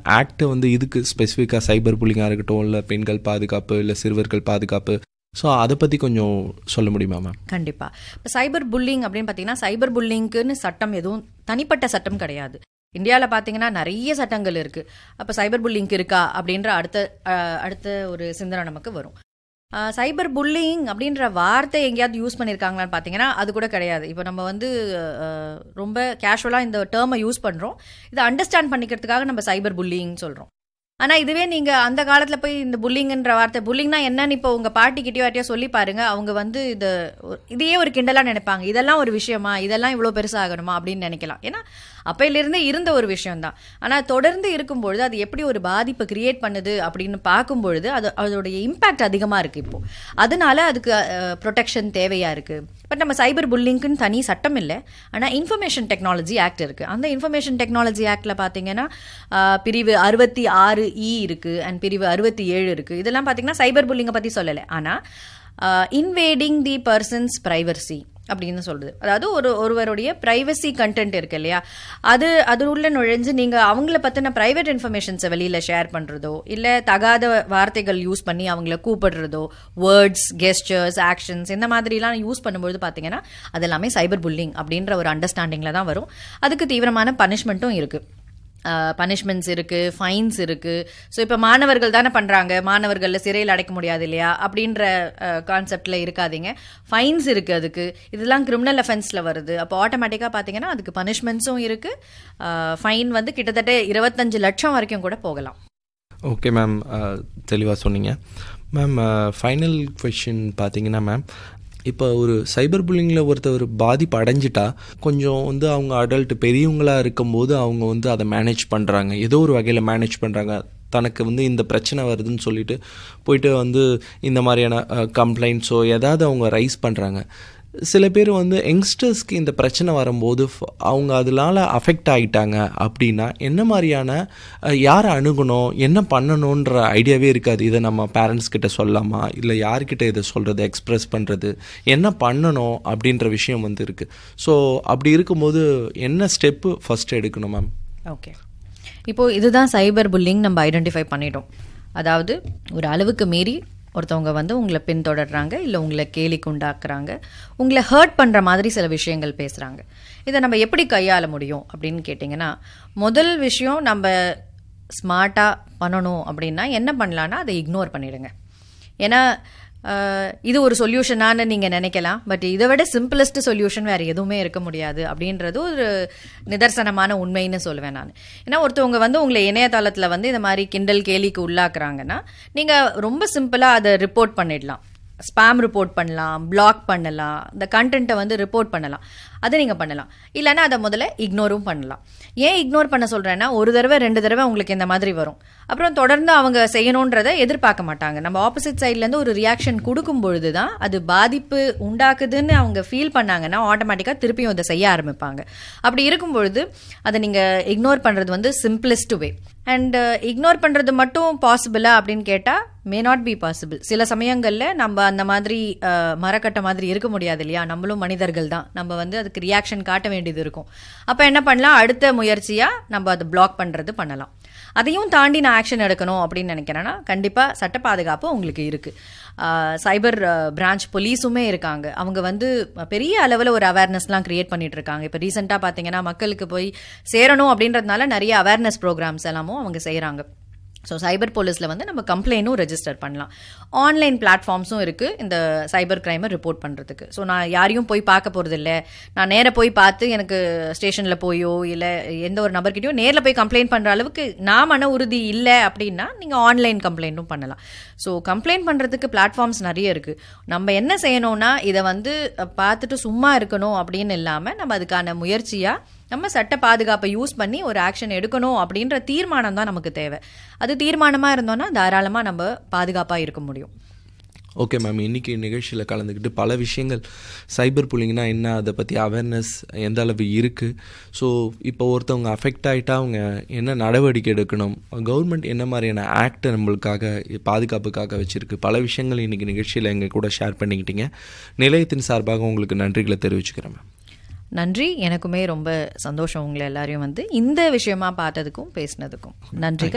act வந்து இதுக்கு ஸ்பெசிஃபிக்காக சைபர் புல்லிங்காக இருக்கட்டும் இல்லை பெண்கள் பாதுகாப்பு இல்லை சிறுவர்கள் பாதுகாப்பு ஸோ அதை பற்றி கொஞ்சம் சொல்ல முடியுமா மேம் கண்டிப்பா இப்போ சைபர் புல்லிங் அப்படின்னு பார்த்தீங்கன்னா சைபர் புல்லிங்க்குன்னு சட்டம் எதுவும் தனிப்பட்ட சட்டம் கிடையாது இந்தியாவில் பார்த்தீங்கன்னா நிறைய சட்டங்கள் இருக்கு அப்போ சைபர் புல்லிங்க் இருக்கா அப்படின்ற அடுத்த அஹ், அடுத்த ஒரு சிந்தனை நமக்கு வரும் சைபர் புல்லிங் அப்படின்ற வார்த்தை எங்கேயாவது யூஸ் பண்ணியிருக்காங்களான்னு பார்த்தீங்கன்னா அது கூட கிடையாது இப்போ நம்ம வந்து அஹ், ரொம்ப கேஷுவலாக இந்த டேர்மை யூஸ் பண்ணுறோம் இதை அண்டர்ஸ்டாண்ட் பண்ணிக்கிறதுக்காக நம்ம சைபர் புல்லிங் சொல்கிறோம் ஆனால் இதுவே நீங்கள் அந்த காலத்தில் போய் இந்த புல்லிங்கன்ற வார்த்தை புல்லிங்னா என்னன்னு இப்போ உங்கள் பாட்டிக்கிட்டயோ யார்ட்டையோ சொல்லி பாருங்க அவங்க வந்து இது ஒரு- இதையே ஒரு கிண்டலாக நினைப்பாங்க இதெல்லாம் ஒரு விஷயமா இதெல்லாம் இவ்வளோ பெருசாகணுமா அப்படின்னு நினைக்கலாம் ஏன்னா அப்பையிலிருந்தே இருந்த ஒரு விஷயம்தான் ஆனால் தொடர்ந்து இருக்கும்பொழுது அது எப்படி ஒரு பாதிப்பை கிரியேட் பண்ணுது அப்படின்னு பார்க்கும்பொழுது அது அதோடைய இம்பேக்ட் அதிகமாக இருக்குது இப்போ அதனால அதுக்கு ப்ரொடெக்ஷன் தேவையாக இருக்குது பட் நம்ம சைபர் புல்லிங்க்குன்னு தனி சட்டம் இல்லை ஆனால் இன்ஃபர்மேஷன் டெக்னாலஜி ஆக்ட் இருக்குது அந்த இன்ஃபர்மேஷன் டெக்னாலஜி ஆக்டில் பார்த்தீங்கன்னா அஹ், பிரிவு அறுபத்தி ஆறு இ இருக்குது அண்ட் பிரிவு அறுபத்தி ஏழு இருக்குது இதெல்லாம் பார்த்தீங்கன்னா சைபர் புல்லிங்கை பற்றி சொல்லலை ஆனால் இன்வேடிங் தி பர்சன்ஸ் ப்ரைவர்சி அப்படின்னு சொல்றது அதாவது ஒரு ஒருவருடைய பிரைவசி கண்டென்ட் இருக்கு இல்லையா அது அது உள்ள நுழைஞ்சு நீங்க அவங்கள பத்தின பிரைவேட் இன்ஃபர்மேஷன்ஸை வெளியில ஷேர் பண்றதோ இல்ல தகாத வார்த்தைகள் யூஸ் பண்ணி அவங்கள கூப்பிடுறதோ வேர்ட்ஸ் கெஸ்டர்ஸ் ஆக்ஷன்ஸ் இந்த மாதிரிலாம் யூஸ் பண்ணும்போது பாத்தீங்கன்னா அது எல்லாமே சைபர் புல்லிங் அப்படின்ற ஒரு அண்டர்ஸ்டாண்டிங்ல தான் வரும் அதுக்கு தீவிரமான பனிஷ்மெண்ட்டும் இருக்கு பனிஷ்மெண்ட்ஸ் இருக்கு ஃபைன்ஸ் இருக்கு ஸோ இப்போ மாணவர்கள் தானே பண்றாங்க மாணவர்களில் சிறையில் அடைக்க முடியாது இல்லையா அப்படின்ற கான்செப்ட்ல இருக்காதீங்க ஃபைன்ஸ் இருக்கு அதுக்கு இதெல்லாம் கிரிமினல் அஃபென்ஸ்ல வருது அப்போ ஆட்டோமேட்டிக்காக பார்த்தீங்கன்னா அதுக்கு பனிஷ்மெண்ட்ஸும் இருக்கு ஃபைன் வந்து கிட்டத்தட்ட இருபத்தஞ்சு லட்சம் வரைக்கும் கூட போகலாம் ஓகே மேம் தெளிவாக சொன்னீங்க மேம் ஃபைனல் கொஷின் பார்த்தீங்கன்னா மேம் இப்போ ஒரு சைபர் புல்லிங்கில் ஒருத்தர் பாதிப்பு அடைஞ்சிட்டா கொஞ்சம் வந்து அவங்க அடல்ட் பெரியவங்களாக இருக்கும்போது அவங்க வந்து அதை மேனேஜ் பண்ணுறாங்க ஏதோ ஒரு வகையில் மேனேஜ் பண்ணுறாங்க தனக்கு வந்து இந்த பிரச்சனை வருதுன்னு சொல்லிட்டு போயிட்டு வந்து இந்த மாதிரியான கம்ப்ளைண்ட்ஸோ ஏதாவது அவங்க ரைஸ் பண்ணுறாங்க சில பேர் வந்து யங்ஸ்டர்ஸ்க்கு இந்த பிரச்சனை வரும்போது ஃப- அவங்க அதனால அஃபெக்ட் ஆகிட்டாங்க அப்படின்னா என்ன மாதிரியான அஹ், யாரை அணுகணும் என்ன பண்ணணுன்ற ஐடியாவே இருக்காது இதை நம்ம பேரண்ட்ஸ் கிட்ட சொல்லலாமா இல்லை யார்கிட்ட இதை சொல்கிறது எக்ஸ்ப்ரெஸ் பண்ணுறது என்ன பண்ணணும் அப்படின்ற விஷயம் வந்து இருக்குது ஸோ அப்படி இருக்கும்போது என்ன ஸ்டெப்பு ஃபஸ்ட் எடுக்கணும் மேம் ஓகே இப்போ இதுதான் சைபர் புல்லிங் நம்ம ஐடென்டிஃபை பண்ணிட்டோம் அதாவது ஒரு அளவுக்கு மீறி ஒருத்தவங்க வந்து உங்களை பின்தொடர்றாங்க இல்லை உங்களை கேலிக்கு உண்டாக்குறாங்க உங்களை ஹர்ட் பண்ணுற மாதிரி சில விஷயங்கள் பேசுகிறாங்க இதை நம்ம எப்படி கையாள முடியும் அப்படின்னு கேட்டிங்கன்னா முதல் விஷயம் நம்ம ஸ்மார்ட்டாக பண்ணணும் அப்படின்னா என்ன பண்ணலான்னா அதை இக்னோர் பண்ணிடுங்க ஏன்னா அஹ், இது ஒரு சொல்யூஷனான்னு நீங்கள் நினைக்கலாம் பட் இதை விட சிம்பிளஸ்ட் சொல்யூஷன் வேறு எதுவுமே இருக்க முடியாது அப்படின்றது ஒரு நிதர்சனமான உண்மைன்னு சொல்லுவேன் நான் ஏன்னா ஒருத்தவங்க வந்து உங்களை இணையதளத்தில் வந்து இந்த மாதிரி கிண்டல் கேலிக்கு உள்ளாக்குறாங்கன்னா நீங்கள் ரொம்ப சிம்பிளாக அதை ரிப்போர்ட் பண்ணிடலாம் ஸ்பாம் ரிப்போர்ட் பண்ணலாம் பிளாக் பண்ணலாம் இந்த கண்டென்ட்டை வந்து ரிப்போர்ட் பண்ணலாம் அதை நீங்கள் பண்ணலாம் இல்லைன்னா அதை முதல்ல இக்னோரும் பண்ணலாம் ஏன் இக்னோர் பண்ண சொல்கிறேன்னா ஒரு தடவை ரெண்டு தடவை உங்களுக்கு இந்த மாதிரி வரும் அப்புறம் தொடர்ந்து அவங்க செய்யணுன்றதை எதிர்பார்க்க மாட்டாங்க நம்ம ஆப்போசிட் சைட்லேருந்து ஒரு ரியாக்ஷன் கொடுக்கும் பொழுது தான் அது பாதிப்பு உண்டாக்குதுன்னு அவங்க ஃபீல் பண்ணாங்கன்னா ஆட்டோமேட்டிக்காக திருப்பியும் அதை செய்ய ஆரம்பிப்பாங்க அப்படி இருக்கும் பொழுது அதை நீங்கள் இக்னோர் பண்ணுறது வந்து சிம்பிளஸ்ட் வே அண்ட் இக்னோர் பண்ணுறது மட்டும் பாசிபிளா அப்படின்னு கேட்டால் மே நாட் பி பாசிபிள் சில சமயங்களில் நம்ம அந்த மாதிரி அஹ், மரக்கட்டை மாதிரி இருக்க முடியாது இல்லையா நம்மளும் மனிதர்கள் தான் நம்ம வந்து அதுக்கு ரியாக்ஷன் காட்ட வேண்டியது இருக்கும் அப்போ என்ன பண்ணலாம் அடுத்த முயற்சியாக நம்ம அதை பிளாக் பண்ணுறது பண்ணலாம் அதையும் தாண்டி நான் ஆக்ஷன் எடுக்கணும் அப்படின்னு நினைக்கிறேன்னா கண்டிப்பாக சட்ட பாதுகாப்பு உங்களுக்கு இருக்குது சைபர் பிரான்ச் போலீஸுமே இருக்காங்க அவங்க வந்து பெரிய அளவில் ஒரு அவேர்னஸ்லாம் கிரியேட் பண்ணிட்டு இருக்காங்க இப்போ ரீசெண்டாக பார்த்தீங்கன்னா மக்களுக்கு போய் சேரணும் அப்படின்றதுனால நிறைய அவேர்னஸ் ப்ரோக்ராம்ஸ் எல்லாமும் அவங்க செய்கிறாங்க ஸோ சைபர் போலீஸில் வந்து நம்ம கம்ப்ளைண்ட்டும் ரெஜிஸ்டர் பண்ணலாம் ஆன்லைன் பிளாட்ஃபார்ம்ஸும் இருக்குது இந்த சைபர் கிரைமை ரிப்போர்ட் பண்ணுறதுக்கு ஸோ நான் யாரையும் போய் பார்க்க போகிறது இல்லை நான் நேராக போய் பார்த்து எனக்கு ஸ்டேஷனில் போயோ இல்லை எந்த ஒரு நபர்கிட்டயோ நேரில் போய் கம்ப்ளைண்ட் பண்ணுற அளவுக்கு நான் மன உறுதி இல்லை அப்படின்னா நீங்கள் ஆன்லைன் கம்ப்ளைண்ட்டும் பண்ணலாம் ஸோ கம்ப்ளைண்ட் பண்ணுறதுக்கு பிளாட்ஃபார்ம்ஸ் நிறைய இருக்குது நம்ம என்ன செய்யணும்னா இதை வந்து அஹ், பார்த்துட்டு சும்மா இருக்கணும் அப்படின்னு இல்லாமல் நம்ம அதுக்கான முயற்சியாக நம்ம சட்ட பாதுகாப்பை யூஸ் பண்ணி ஒரு ஆக்ஷன் எடுக்கணும் அப்படின்ற தீர்மானம் தான் நமக்கு தேவை அது தீர்மானமாக இருந்தோம்னா தாராளமாக நம்ம பாதுகாப்பாக இருக்க முடியும் ஓகே மேம் இன்றைக்கி நிகழ்ச்சியில் கலந்துக்கிட்டு பல விஷயங்கள் சைபர் புல்லிங்னா என்ன அதை பற்றி அவேர்னஸ் எந்த அளவு இருக்குது ஸோ இப்போ ஒருத்தவங்க அஃபெக்ட் ஆகிட்டா அவங்க என்ன நடவடிக்கை எடுக்கணும் கவர்மெண்ட் என்ன மாதிரியான ஆக்ட் நம்மளுக்காக பாதுகாப்புக்காக வச்சுருக்கு பல விஷயங்கள் இன்றைக்கி நிகழ்ச்சியில் எங்கள் கூட ஷேர் பண்ணிக்கிட்டீங்க நிலையத்தின் சார்பாக உங்களுக்கு நன்றிகளை தெரிவிச்சுக்கிறேன் மேம் நன்றி எனக்குமே ரொம்ப சந்தோஷம் உங்களை எல்லாரையும் வந்து இந்த விஷயமா பார்த்ததுக்கும் பேசினதுக்கும் நன்றிகள்